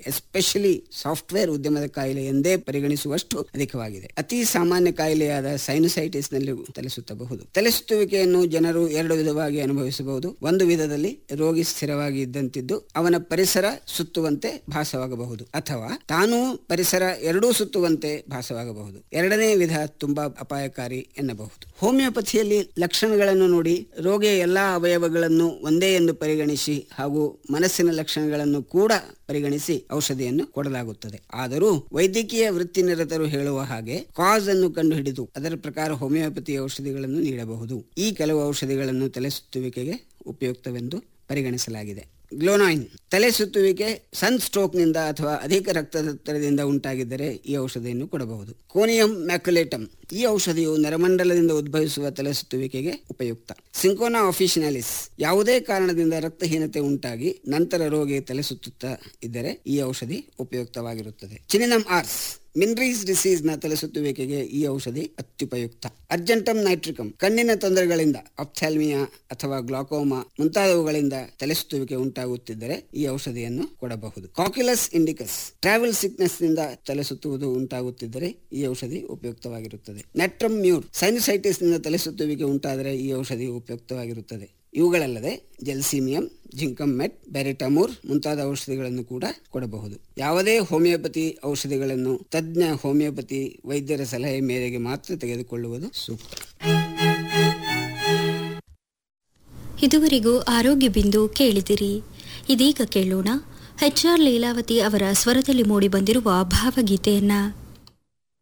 especially software ಉದ್ಯಮದ ಕಾಯಿಲೆ ಎಂದೇ ಪರಿಗಣಿಸುವಷ್ಟು ಅಧಿಕವಾಗಿದೆ ಅತಿ ಸಾಮಾನ್ಯ ಕಾಯಿಲೆಯಾದ ಸೈನುಸೈಟಿಸ್ ನಲ್ಲಿ ತಲೆಸುತ್ತಬಹುದು ತಲೆಸುತ್ತುವಿಕೆಯನ್ನು ಜನರು ಎರಡು ವಿಧವಾಗಿ ಅನುಭವಿಸಬಹುದು ಒಂದು ವಿಧದಲ್ಲಿ ರೋಗಿ ಸ್ಥಿರವಾಗಿ ಇದ್ದಂತಿದ್ದು ಅವನ ಪರಿಸರ ಸುತ್ತುವಂತೆ ಭಾಸವಾಗಬಹುದು ಅಥವಾ ತಾನು ಪರಿಸರ ಎರಡೂ ಸುತ್ತುವಂತೆ ಭಾಸವಾಗಬಹುದು ಎರಡನೇ ವಿಧ ತುಂಬಾ ಅಪಾಯಕಾರಿ ಎನ್ನಬಹುದು ಹೋಮಿಯೋಪಥಿಯಲ್ಲಿ ಲಕ್ಷಣಗಳನ್ನು ನೋಡಿ ರೋಗಿಯ ಎಲ್ಲಾ ಅವಯವಗಳನ್ನು ಒಂದೇ ಎಂದು ಪರಿಗಣಿಸಿ ಹಾಗೂ ಮನಸ್ಸಿನ ಲಕ್ಷಣಗಳನ್ನು ಕೂಡ ಪರಿಗಣಿಸಿ ಔಷಧಿಯನ್ನು ಕೊಡಲಾಗುತ್ತದೆ ಆದರೂ ವೈದ್ಯಕೀಯ ವೃತ್ತಿನಿರತರು ಹೇಳುವ ಹಾಗೆ ಕಾಸ್ ಅನ್ನು ಕಂಡುಹಿಡಿದು ಅದರ ಪ್ರಕಾರ ಹೋಮಿಯೋಪತಿ ಔಷಧಿಗಳನ್ನು ನೀಡಬಹುದು ಈ ಕೆಲವು ಔಷಧಿಗಳನ್ನು ತಲೆಸುತ್ತುವಿಕೆಗೆ ಉಪಯುಕ್ತವೆಂದು ಪರಿಗಣಿಸಲಾಗಿದೆ ಗ್ಲೋನಾಯಿನ್ ತಲೆ ಸುತ್ತುವಿಕೆ ಸನ್ ಸ್ಟ್ರೋಕ್ನಿಂದ ಅಥವಾ ಅಧಿಕ ರಕ್ತದೊತ್ತಡದಿಂದ ಉಂಟಾಗಿದ್ದರೆ ಈ ಔಷಧಿಯನ್ನು ಕೊಡಬಹುದು ಕೋನಿಯಂ ಮ್ಯಾಕ್ಯುಲೇಟಮ್ ಈ ಔಷಧಿಯು ನರಮಂಡಲದಿಂದ ಉದ್ಭವಿಸುವ ತಲೆ ಸುತ್ತುವಿಕೆಗೆ ಉಪಯುಕ್ತ ಸಿಂಕೋನಾ ಆಫಿಷಿನಾಲಿಸ್ ಯಾವುದೇ ಕಾರಣದಿಂದ ರಕ್ತಹೀನತೆ ಉಂಟಾಗಿ ನಂತರ ರೋಗಿ ತಲೆ ಸುತ್ತುತ್ತಾ ಇದ್ದರೆ ಈ ಔಷಧಿ ಉಪಯುಕ್ತವಾಗಿರುತ್ತದೆ ಚಿನಿನಮ್ ಆರ್ಸ್ ಮಿನ್ರೀಸ್ ಡಿಸೀಸ್ ನ ತಲೆಸುತ್ತುವಿಕೆಗೆ ಈ ಔಷಧಿ ಅತ್ಯುಪಯುಕ್ತ ಅರ್ಜೆಂಟಮ್ ನೈಟ್ರಿಕಮ್ ಕಣ್ಣಿನ ತೊಂದರೆಗಳಿಂದ ಅಪ್ಥಾಲ್ಮಿಯಾ ಅಥವಾ ಗ್ಲಾಕೋಮಾ ಮುಂತಾದವುಗಳಿಂದ ತಲೆಸುತ್ತುವಿಕೆ ಉಂಟಾಗುತ್ತಿದ್ದರೆ ಈ ಔಷಧಿಯನ್ನು ಕೊಡಬಹುದು ಕಾಕ್ಯುಲಸ್ ಇಂಡಿಕಸ್ ಟ್ರಾವೆಲ್ ಸಿಕ್ನೆಸ್ ನಿಂದ ತಲೆಸುತ್ತುವುದು ಉಂಟಾಗುತ್ತಿದ್ದರೆ ಈ ಔಷಧಿ ಉಪಯುಕ್ತವಾಗಿರುತ್ತದೆ ನೆಟ್ರಮ್ ಮ್ಯೂರ್ ಸೈನುಸೈಟಿಸ್ ನಿಂದ ತಲೆಸುತ್ತುವಿಕೆ ಉಂಟಾದರೆ ಈ ಔಷಧಿ ಉಪಯುಕ್ತವಾಗಿರುತ್ತದೆ ಇವುಗಳಲ್ಲದೆ ಜೆಲ್ಸಿಮಿಯಂ ಜಿಂಕಮ್ ಮೆಟ್ ಬೆರಿಟಮೂರ್ ಮುಂತಾದ ಔಷಧಿಗಳನ್ನು ಕೂಡ ಕೊಡಬಹುದು ಯಾವುದೇ ಹೋಮಿಯೋಪತಿ ಔಷಧಿಗಳನ್ನು ತಜ್ಞ ಹೋಮಿಯೋಪತಿ ವೈದ್ಯರ ಸಲಹೆ ಮೇರೆಗೆ ಮಾತ್ರ ತೆಗೆದುಕೊಳ್ಳುವುದು ಸೂಕ್ತ ಇದುವರೆಗೂ ಆರೋಗ್ಯ ಬಿಂದು ಕೇಳಿದಿರಿ ಇದೀಗ ಕೇಳೋಣ ಎಚ್ ಆರ್ ಲೀಲಾವತಿ ಅವರ ಸ್ವರದಲ್ಲಿ ಮೂಡಿಬಂದಿರುವ ಭಾವಗೀತೆಯನ್ನ